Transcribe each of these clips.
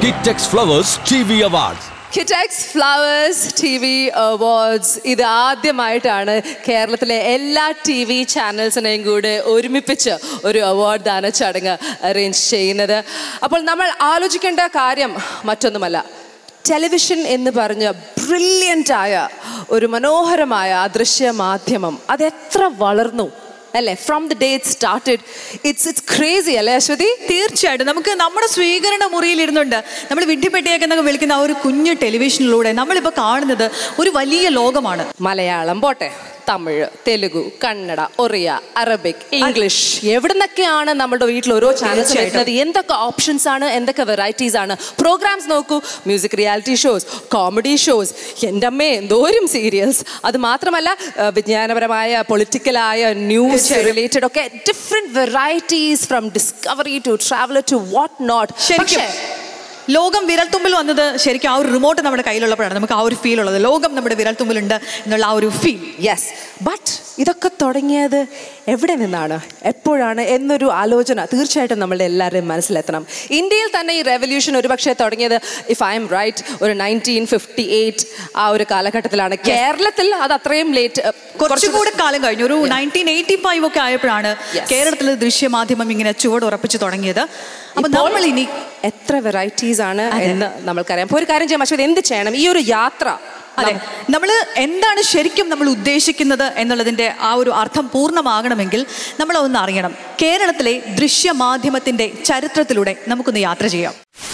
Kitex Flowers TV Awards. Kitex Flowers T V awards ഇത് ആദ്യമായിട്ടാണ് കേരളത്തിലെ എല്ലാ ടി വി ചാനൽസിനെയും കൂടെ ഒരുമിപ്പിച്ച് ഒരു അവാർഡ് ദാന ചടങ്ങ് അറേഞ്ച് ചെയ്യുന്നത് അപ്പോൾ നമ്മൾ ആലോചിക്കേണ്ട കാര്യം മറ്റൊന്നുമല്ല ടെലിവിഷൻ എന്ന് പറഞ്ഞ ബ്രില്യൻ്റ് ആയ ഒരു മനോഹരമായ അദൃശ്യ മാധ്യമം അത് എത്ര വളർന്നു അല്ലേ from the day it started it's it's crazy അല്ലേ അശ്വതി തീർച്ചയായിട്ടും നമുക്ക് നമ്മുടെ സ്വീകരണ മുറിയിൽ ഇരുന്നുണ്ട് നമ്മൾ വിഡ്ഢിപ്പെട്ടിയൊക്കെ എന്നൊക്കെ വിളിക്കുന്ന ആ ഒരു കുഞ്ഞു ടെലിവിഷനിലൂടെ നമ്മളിപ്പോൾ കാണുന്നത് ഒരു വലിയ ലോകമാണ് മലയാളം പോട്ടെ തമിഴ് തെലുഗു കന്നഡ ഒറിയ അറബിക് ഇംഗ്ലീഷ് എവിടുന്നൊക്കെയാണ് നമ്മുടെ വീട്ടിൽ ഓരോ ചാനൽസ് വരുന്നത് എന്തൊക്കെ ഓപ്ഷൻസ് ആണ് എന്തൊക്കെ വെറൈറ്റീസ് ആണ് പ്രോഗ്രാംസ് നോക്കൂ music reality shows comedy shows എൻ്റെ അമ്മേ എന്തോരം സീരിയൽസ് അത് മാത്രമല്ല ആ, വിജ്ഞാനപരമായ പൊളിറ്റിക്കലായ ന്യൂസ് റിലേറ്റഡ് ഒക്കെ different varieties from Discovery to Traveller to what not ശരിക്കും ലോകം വിരൽത്തുമ്പിൽ വന്നത് ശരിക്കും ആ ഒരു റിമോട്ട് നമ്മുടെ കയ്യിലുള്ളപ്പോഴാണ് നമുക്ക് ആ ഒരു ഫീൽ ഉള്ളത് ലോകം നമ്മുടെ വിരൽത്തുമ്പിലുണ്ട് എന്നുള്ള ആ ഒരു ഫീൽ യെസ് ബട്ട് ഇതൊക്കെ തുടങ്ങിയത് എവിടെ നിന്നാണ് എപ്പോഴാണ് എന്നൊരു ആലോചന തീർച്ചയായിട്ടും നമ്മളുടെ എല്ലാവരുടെയും മനസ്സിലെത്തണം ഇന്ത്യയിൽ തന്നെ ഈ റെവല്യൂഷൻ ഒരുപക്ഷെ തുടങ്ങിയത് ഇഫ് ഐ എം റൈറ്റ് ഒരു നയൻറ്റീൻ ഫിഫ്റ്റി എയ്റ്റ് ആ ഒരു കാലഘട്ടത്തിലാണ് കേരളത്തിൽ അത് അത്രയും ലേറ്റ് കുറച്ചുകൂടെ കാലം കഴിഞ്ഞു ഒരു നയൻറ്റീൻ എയ്റ്റി ഫൈവ് ഒക്കെ ആയപ്പോഴാണ് Yes. കേരളത്തിൽ ദൃശ്യമാധ്യമം ഇങ്ങനെ ചുവട് ഉറപ്പിച്ച് തുടങ്ങിയത് അപ്പൊ ഇപ്പോൾ നമ്മൾ ഇനി എത്ര വെറൈറ്റീസ് ആണ് എന്ന് നമ്മൾക്കറിയാം അപ്പോൾ ഒരു കാര്യം ചെയ്യാം അശ്വതി എന്ത് ചെയ്യണം ഈ ഒരു യാത്ര അതെ നമ്മൾ എന്താണ് ശരിക്കും നമ്മൾ ഉദ്ദേശിക്കുന്നത് എന്നുള്ളതിന്റെ ആ ഒരു അർത്ഥം പൂർണ്ണമാകണമെങ്കിൽ നമ്മൾ ഒന്ന് അറിയണം കേരളത്തിലെ ദൃശ്യമാധ്യമത്തിന്റെ ചരിത്രത്തിലൂടെ നമുക്കൊന്ന് യാത്ര ചെയ്യാം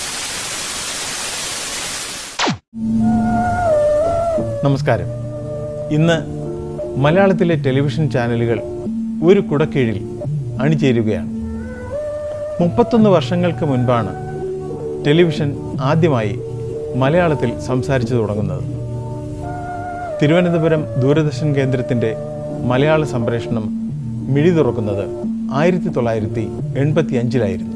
നമസ്കാരം ഇന്ന് മലയാളത്തിലെ ടെലിവിഷൻ ചാനലുകൾ ഒരു കുടക്കീഴിൽ അണിചേരുകയാണ് മുപ്പത്തൊന്ന് വർഷങ്ങൾക്ക് മുൻപാണ് ടെലിവിഷൻ ആദ്യമായി മലയാളത്തിൽ സംസാരിച്ചു തുടങ്ങുന്നത് തിരുവനന്തപുരം ദൂരദർശൻ കേന്ദ്രത്തിൻ്റെ മലയാള സംപ്രേഷണം മിഴി തുറക്കുന്നത് ആയിരത്തി തൊള്ളായിരത്തി എൺപത്തി അഞ്ചിലായിരുന്നു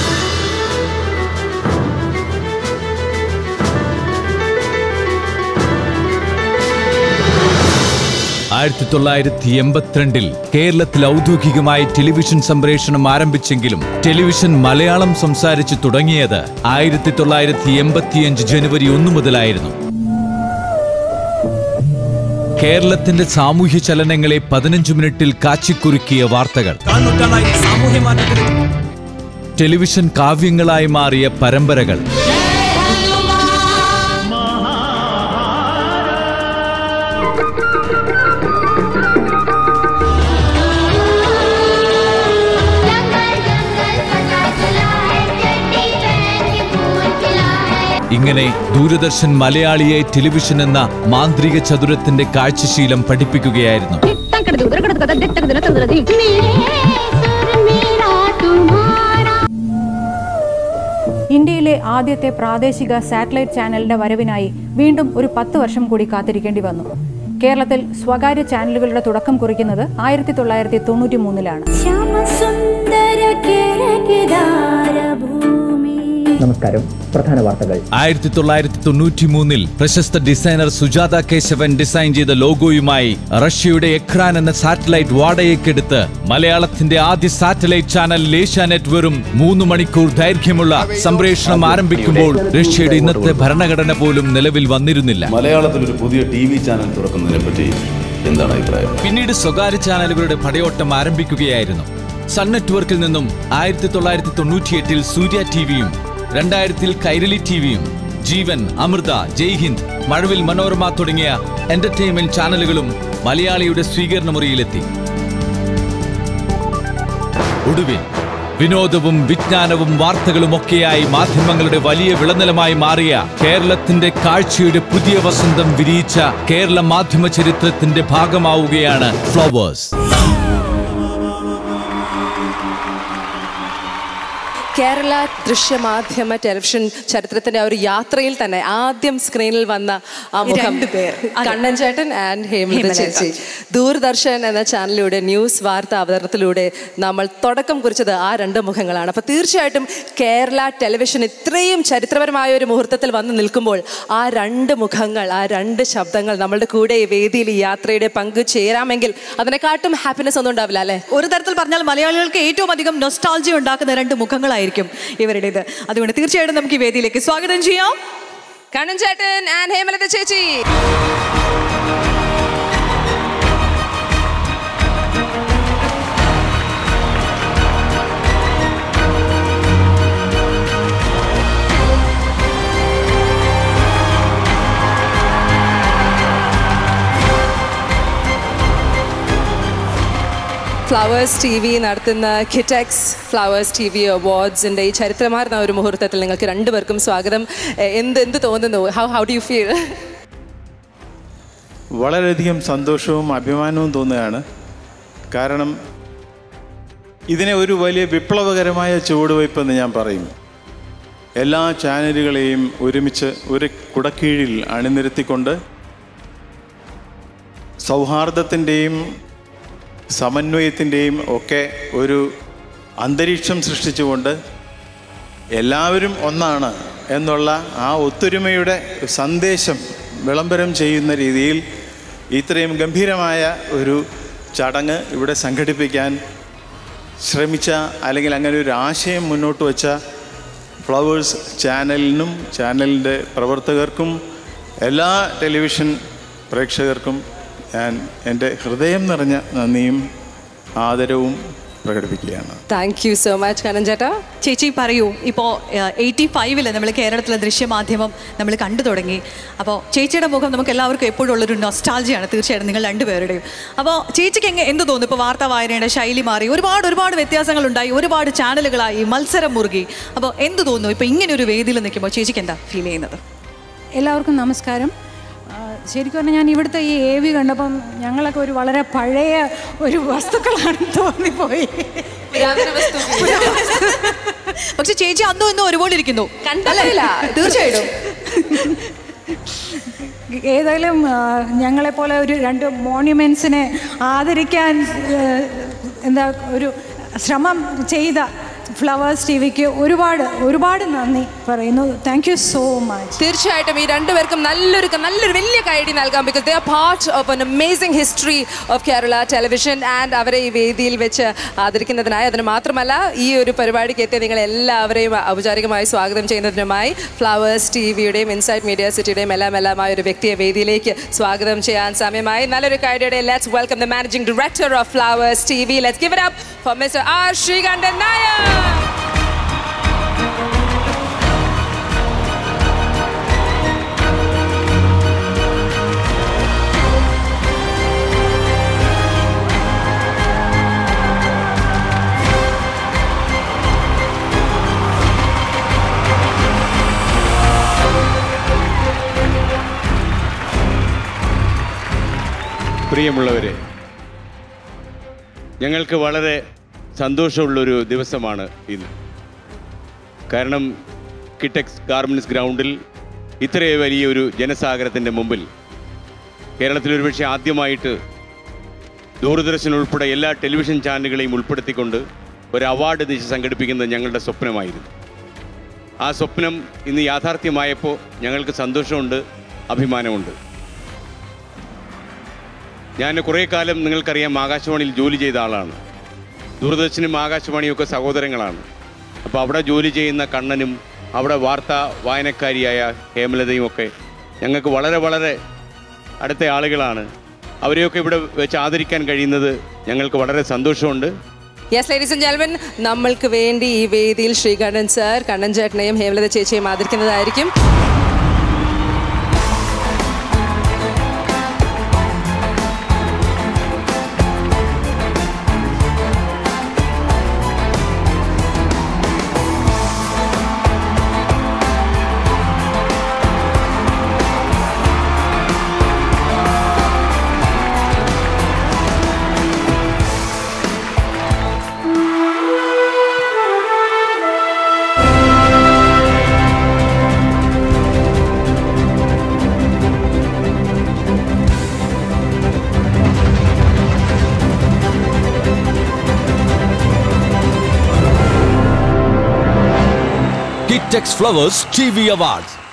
ആയിരത്തി തൊള്ളായിരത്തി എൺപത്തിരണ്ടിൽ കേരളത്തിൽ ഔദ്യോഗികമായി ടെലിവിഷൻ സംപ്രേഷണം ആരംഭിച്ചെങ്കിലും ടെലിവിഷൻ മലയാളം സംസാരിച്ചു തുടങ്ങിയത് ആയിരത്തി തൊള്ളായിരത്തി എൺപത്തിയഞ്ച് ജനുവരി ഒന്ന് മുതലായിരുന്നു കേരളത്തിന്റെ സാമൂഹ്യ ചലനങ്ങളെ പതിനഞ്ച് മിനിറ്റിൽ കാച്ചിക്കുറുക്കിയ വാർത്തകൾ ടെലിവിഷൻ കാവ്യങ്ങളായി മാറിയ പരമ്പരകൾ जंगल जंगल पता चला है चड्डी पहन के फूल खिला है ഇങ്ങനെ ദൂരദർശൻ മലയാളിയെ ടെലിവിഷൻ എന്ന മാന്ത്രിക ചതുരത്തിന്റെ കാഴ്ചശീലം പഠിപ്പിക്കുകയായിരുന്നു मेरे सुर मेरा तुम्हारा ഇന്ത്യയിലെ ആദ്യത്തെ പ്രാദേശിക സാറ്റലൈറ്റ് ചാനലിന്റെ വരവിനായി വീണ്ടും ഒരു പത്ത് വർഷം കൂടി കാത്തിരിക്കേണ്ടി വന്നു കേരളത്തിൽ സ്വകാര്യ ചാനലുകളുടെ തുടക്കം കുറിക്കുന്നത് ആയിരത്തി തൊള്ളായിരത്തി തൊണ്ണൂറ്റി മൂന്നിലാണ് श्याम सुंदर केरकेदार भूमि നമസ്കാരം പ്രധാന വാർത്തകൾ ആയിരത്തി തൊള്ളായിരത്തി തൊണ്ണൂറ്റി മൂന്നിൽ പ്രശസ്ത ഡിസൈനർ സുജാത കേശവൻ ഡിസൈൻ ചെയ്ത ലോഗോയുമായി റഷ്യയുടെ എക്രാൻ എന്ന സാറ്റലൈറ്റ് വാടകയ്ക്കെടുത്ത് മലയാളത്തിന്റെ ആദ്യ സാറ്റലൈറ്റ് ചാനൽ ഏഷ്യാനെറ്റ് വെറും മൂന്ന് മണിക്കൂർ ദൈർഘ്യമുള്ള സംപ്രേഷണം ആരംഭിക്കുമ്പോൾ റഷ്യയുടെ ഇന്നത്തെ ഭരണഘടന പോലും നിലവിൽ വന്നിരുന്നില്ല മലയാളത്തിൽ ഒരു പുതിയ ടി വി ചാനൽ തുറക്കുന്നതിനെ പറ്റി എന്താണ് അഭിപ്രായം പിന്നീട് സ്വകാര്യ ചാനലുകളുടെ പടയോട്ടം ആരംഭിക്കുകയായിരുന്നു സൺ നെറ്റ്വർക്കിൽ നിന്നും ആയിരത്തി തൊള്ളായിരത്തി തൊണ്ണൂറ്റിയെട്ടിൽ സൂര്യ ടിവിയും രണ്ടായിരത്തിൽ കൈരളി ടിവിയും ജീവൻ അമൃത ജയ് ഹിന്ദ് മഴവിൽ മനോരമ തുടങ്ങിയ എന്റർടൈൻമെന്റ് ചാനലുകളും മലയാളിയുടെ സ്വീകരണ മുറിയിലെത്തി ഒടുവിൽ വിനോദവും വിജ്ഞാനവും വാർത്തകളും ഒക്കെയായി മാധ്യമങ്ങളുടെ വലിയ വിളനിലമായി മാറിയ കേരളത്തിന്റെ കാഴ്ചയുടെ പുതിയ വസന്തം വിരിയിച്ച കേരള മാധ്യമ ചരിത്രത്തിന്റെ ഭാഗമാവുകയാണ് ഫ്ലവേഴ്സ് കേരള ദൃശ്യമാധ്യമ ടെലിവിഷൻ ചരിത്രത്തിന്റെ ആ ഒരു യാത്രയിൽ തന്നെ ആദ്യം സ്ക്രീനിൽ വന്ന ആ മുഖം രണ്ട് പേർ. അതെ. കണ്ണൻ ചേട്ടൻ ആൻഡ് ഹേമലത ഹേമലത. ചേച്ചി ദൂരദർശൻ എന്ന ചാനലിലൂടെ ന്യൂസ് വാർത്ത അവതരണത്തിലൂടെ നമ്മൾ തുടക്കം കുറിച്ചത് ആ രണ്ട് മുഖങ്ങളാണ് അപ്പൊ തീർച്ചയായിട്ടും കേരള ടെലിവിഷൻ ഇത്രയും ചരിത്രപരമായ ഒരു മുഹൂർത്തത്തിൽ വന്ന് നിൽക്കുമ്പോൾ ആ രണ്ട് മുഖങ്ങൾ ആ രണ്ട് ശബ്ദങ്ങൾ നമ്മളുടെ കൂടെ ഈ വേദിയിൽ ഈ യാത്രയുടെ പങ്ക് ചേരാമെങ്കിൽ അതിനെക്കാട്ടും ഹാപ്പിനെസ് ഒന്നും ഉണ്ടാവില്ല അല്ലേ ഒരു തരത്തിൽ പറഞ്ഞാൽ മലയാളികൾക്ക് ഏറ്റവും അധികം നൊസ്റ്റാൾജി ഉണ്ടാക്കുന്ന രണ്ട് മുഖങ്ങളായിരിക്കും ആയിരിക്കും ഇവരുടേത് അതുകൊണ്ട് തീർച്ചയായിട്ടും നമുക്ക് ഈ വേദിയിലേക്ക് സ്വാഗതം ചെയ്യാം കണ്ണൻ ചേട്ടൻ ആൻഡ് ഹേമലത ചേച്ചി ഫ്ലവേഴ്സ് ടി വി നടത്തുന്ന കിറ്റക്സ് ഫ്ലവേഴ്സ് ടി വി അവാർഡ്സിൻ്റെ ഈ ചരിത്രമാർന്ന ഒരു മുഹൂർത്തത്തിൽ നിങ്ങൾക്ക് രണ്ടുപേർക്കും സ്വാഗതം എ- എന്ത് എന്ത് തോന്നുന്നു how how do you feel വളരെയധികം സന്തോഷവും അഭിമാനവും തോന്നുകയാണ് കാരണം ഇതിനെ ഒരു വലിയ വിപ്ലവകരമായ ചുവടുവയ്പ്പെന്ന് ഞാൻ പറയും എല്ലാ ചാനലുകളെയും ഒരുമിച്ച് ഒരു കുടക്കീഴിൽ അണിനിരത്തിക്കൊണ്ട് സൗഹാർദ്ദത്തിൻ്റെയും സമന്വയത്തിൻ്റെയും ഒക്കെ ഒരു അന്തരീക്ഷം സൃഷ്ടിച്ചുകൊണ്ട് എല്ലാവരും ഒന്നാണ് എന്നുള്ള ആ ഒത്തൊരുമയുടെ സന്ദേശം വിളംബരം ചെയ്യുന്ന രീതിയിൽ ഇത്രയും ഗംഭീരമായ ഒരു ചടങ്ങ് ഇവിടെ സംഘടിപ്പിക്കാൻ ശ്രമിച്ച അല്ലെങ്കിൽ അങ്ങനെ ഒരു ആശയം മുന്നോട്ട് വച്ച ഫ്ലവേഴ്സ് ചാനലിനും ചാനലിൻ്റെ പ്രവർത്തകർക്കും എല്ലാ ടെലിവിഷൻ പ്രേക്ഷകർക്കും ഞാൻ എൻ്റെ ഹൃദയം നിറഞ്ഞ നന്ദിയും ആദരവും പ്രകടിപ്പിക്കുകയാണ് thank you so much Kannan ചേട്ടാ ചേച്ചി പറയൂ ഇപ്പോൾ എയ്റ്റി ഫൈവില് നമ്മൾ കേരളത്തിലെ ദൃശ്യമാധ്യമം നമ്മൾ കണ്ടു തുടങ്ങി അപ്പോൾ ചേച്ചിയുടെ മുഖം നമുക്ക് എല്ലാവർക്കും എപ്പോഴും ഉള്ളൊരു നൊസ്റ്റാൾജിയാണ് തീർച്ചയായിട്ടും നിങ്ങൾ രണ്ടുപേരുടെയും അപ്പോൾ ചേച്ചിക്ക് എങ്ങനെ എന്ത് തോന്നുന്നു ഇപ്പോൾ വാർത്താ വായനയുടെ ശൈലി മാറി ഒരുപാട് ഒരുപാട് വ്യത്യാസങ്ങളുണ്ടായി ഒരുപാട് ചാനലുകളായി മത്സരം മുറുകി അപ്പോൾ എന്ത് തോന്നുന്നു ഇപ്പോൾ ഇങ്ങനെ ഒരു വേദിയിൽ നിൽക്കുമ്പോൾ ചേച്ചിക്ക് എന്താ ഫീൽ ചെയ്യുന്നത് എല്ലാവർക്കും നമസ്കാരം ആ, ശരിക്കും പറഞ്ഞാൽ ഞാൻ ഇവിടുത്തെ ഈ എ വി കണ്ടപ്പം ഞങ്ങളൊക്കെ ഒരു വളരെ പഴയ ഒരു വസ്തുക്കളാണ് തോന്നിപ്പോയി പക്ഷെ ചേച്ചി അന്നും ഇന്നും ഒരുപോലെ ഇരിക്കുന്നു കണ്ടല്ല തീർച്ചയായിട്ടും ഏതായാലും ആ, ഞങ്ങളെപ്പോലെ ഒരു രണ്ട് മോണ്യുമെൻസിനെ ആദരിക്കാൻ ആ, എന്താ ഒരു ശ്രമം ചെയ്ത ഫ്ലവേഴ്സ് ടി വിക്ക് ഒരുപാട് ഒരുപാട് നന്ദി പറയുന്നു താങ്ക് യു സോ മച്ച് തീർച്ചയായിട്ടും ഈ രണ്ടുപേർക്കും നല്ലൊരു നല്ലൊരു വലിയ കൈഡി നൽകാം because they are part of an amazing history of Kerala television and അവരെ ഈ വേദിയിൽ വെച്ച് ആദരിക്കുന്നതിനായി അതിന് മാത്രമല്ല ഈ ഒരു പരിപാടിക്ക് എത്തിയ നിങ്ങൾ എല്ലാവരെയും ഔപചാരികമായി സ്വാഗതം ചെയ്യുന്നതിനുമായി ഫ്ലവേഴ്സ് ടി വിയുടെയും ഇൻസൈറ്റ് മീഡിയ സിറ്റിയുടെയും എല്ലാം എല്ലാമായ ഒരു വ്യക്തിയെ വേദിയിലേക്ക് സ്വാഗതം ചെയ്യാൻ സമയമായി നല്ലൊരു കൈഡിയുടെ let's welcome the managing director of Flowers T V let's give it up for mister R Sreekandan Nair പ്രിയമുള്ളവരെ ഞങ്ങൾക്ക് വളരെ സന്തോഷമുള്ളൊരു ദിവസമാണ് ഇന്ന് കാരണം കിറ്റക്സ് ഗാർമെൻറ്റ്സ് ഗ്രൗണ്ടിൽ ഇത്രയും വലിയൊരു ജനസാഗരത്തിൻ്റെ മുമ്പിൽ കേരളത്തിൽ ഒരുപക്ഷെ ആദ്യമായിട്ട് ദൂരദർശൻ ഉൾപ്പെടെ എല്ലാ ടെലിവിഷൻ ചാനലുകളെയും ഉൾപ്പെടുത്തിക്കൊണ്ട് ഒരു അവാർഡ് ദിശ സംഘടിപ്പിക്കുന്നത് ഞങ്ങളുടെ സ്വപ്നമായിരുന്നു ആ സ്വപ്നം ഇന്ന് യാഥാർത്ഥ്യമായപ്പോൾ ഞങ്ങൾക്ക് സന്തോഷമുണ്ട് അഭിമാനമുണ്ട് ഞാൻ കുറേ കാലം നിങ്ങൾക്കറിയാം ആകാശവാണിയിൽ ജോലി ചെയ്ത ആളാണ് ദൂരദർശനും ആകാശവാണിയും ഒക്കെ സഹോദരങ്ങളാണ് അപ്പോൾ അവിടെ ജോലി ചെയ്യുന്ന കണ്ണനും അവിടെ വാർത്താ വായനക്കാരിയായ ഹേമലതയും ഒക്കെ ഞങ്ങൾക്ക് വളരെ വളരെ അടുത്ത ആളുകളാണ് അവരെയൊക്കെ ഇവിടെ വെച്ച് ആദരിക്കാൻ കഴിയുന്നത് ഞങ്ങൾക്ക് വളരെ സന്തോഷമുണ്ട് യെസ് ലേഡീസ് ആൻഡ് ജെൽവൻ നമ്മൾക്ക് വേണ്ടി ഈ വേദിയിൽ ശ്രീകണ്ഠൻ സർ കണ്ണൻ ചേട്ടനെയും ഹേമലത ചേച്ചിയും ആദരിക്കുന്നതായിരിക്കും Kitex Flowers TV Awards